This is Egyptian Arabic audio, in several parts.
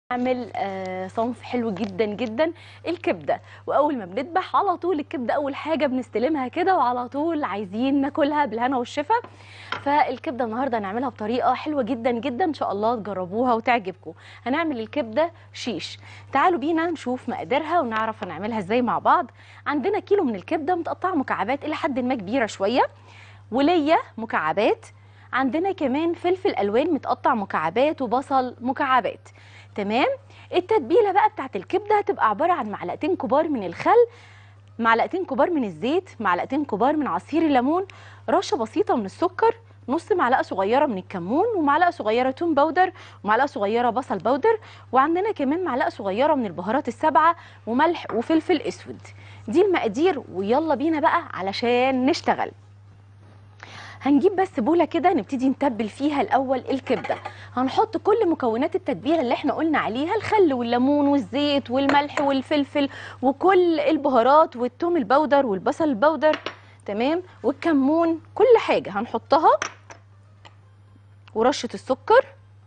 نعمل آه، صنف حلو جدا جدا الكبده واول ما بنذبح على طول الكبده اول حاجه بنستلمها كده وعلى طول عايزين ناكلها بالهنا والشفا فالكبده النهارده هنعملها بطريقه حلوه جدا جدا ان شاء الله تجربوها وتعجبكم هنعمل الكبده شيش تعالوا بينا نشوف مقاديرها ونعرف هنعملها ازاي مع بعض عندنا كيلو من الكبده متقطعه مكعبات الى حد ما كبيره شويه وليا مكعبات عندنا كمان فلفل الوان متقطع مكعبات وبصل مكعبات تمام التتبيله بقى بتاعت الكبده هتبقى عباره عن معلقتين كبار من الخل معلقتين كبار من الزيت معلقتين كبار من عصير الليمون رشه بسيطه من السكر نص معلقه صغيره من الكمون ومعلقه صغيره توم باودر ومعلقه صغيره بصل باودر وعندنا كمان معلقه صغيره من البهارات السبعه وملح وفلفل اسود دي المقادير ويلا بينا بقى علشان نشتغل هنجيب بس بوله كده نبتدي نتبل فيها الاول الكبده هنحط كل مكونات التتبيله اللي احنا قلنا عليها الخل والليمون والزيت والملح والفلفل وكل البهارات والثوم البودر والبصل البودر تمام والكمون كل حاجه هنحطها ورشه السكر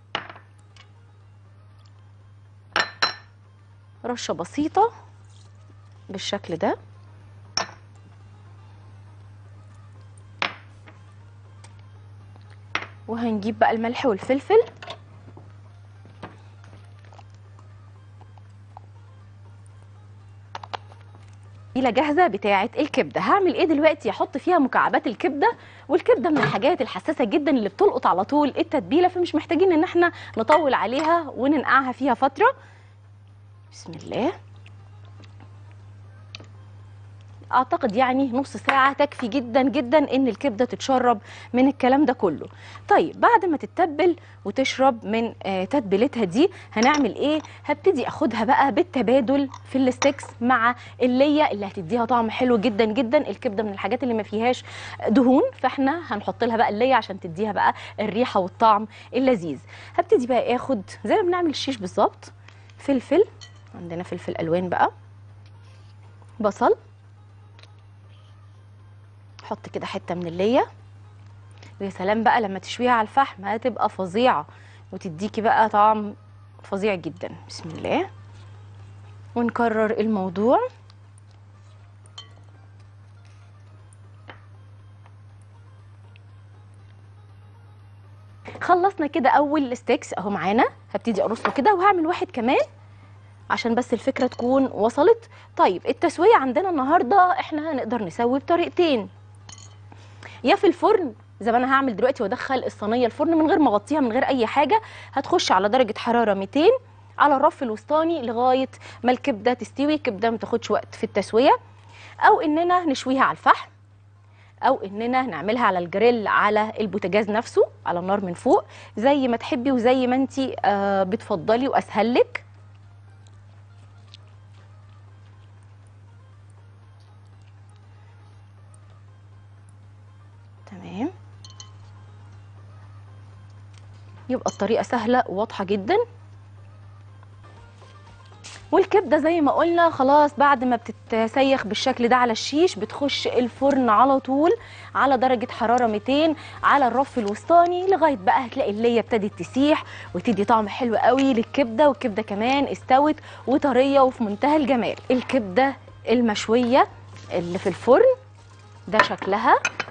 رشه بسيطه بالشكل ده وهنجيب بقى الملح والفلفل تتبيله جاهزه بتاعه الكبده هعمل ايه دلوقتي احط فيها مكعبات الكبده والكبده من الحاجات الحساسه جدا اللي بتلقط على طول التتبيله فمش محتاجين ان احنا نطول عليها وننقعها فيها فتره بسم الله اعتقد يعني نص ساعه تكفي جدا جدا ان الكبده تتشرب من الكلام ده كله طيب بعد ما تتبل وتشرب من آه تتبيلتها دي هنعمل ايه هبتدي اخدها بقى بالتبادل في الستيكس مع الليه اللي هتديها طعم حلو جدا جدا الكبده من الحاجات اللي ما فيهاش دهون فاحنا هنحط لها بقى الليه عشان تديها بقى الريحه والطعم اللذيذ هبتدي بقى اخد زي ما بنعمل الشيش بالظبط فلفل عندنا فلفل الوان بقى بصل حط كده حته من الليه ويا سلام بقى لما تشويها على الفحم هتبقى فظيعه وتديكي بقى طعم فظيع جدا بسم الله ونكرر الموضوع خلصنا كده اول ستيكس اهو معانا هبتدي ارصه كده وهعمل واحد كمان عشان بس الفكره تكون وصلت طيب التسويه عندنا النهارده احنا هنقدر نسوي بطريقتين يا في الفرن زي ما انا هعمل دلوقتي وادخل الصينيه الفرن من غير ما اغطيها من غير اي حاجه هتخش على درجه حراره 200 على الرف الوسطاني لغايه ما الكبده تستوي الكبده ما تاخدش وقت في التسويه او اننا نشويها على الفحم او اننا نعملها على الجريل على البوتاجاز نفسه على النار من فوق زي ما تحبي وزي ما انت آه بتفضلي واسهل لك تمام يبقى الطريقة سهلة وواضحة جدا والكبدة زي ما قلنا خلاص بعد ما بتتسيخ بالشكل ده على الشيش بتخش الفرن على طول على درجة حرارة 200 على الرف الوسطاني لغاية بقى هتلاقي اللية ابتدت تسيح وتدي طعم حلو قوي للكبدة والكبدة كمان استوت وطرية وفي منتهى الجمال الكبدة المشوية اللي في الفرن ده شكلها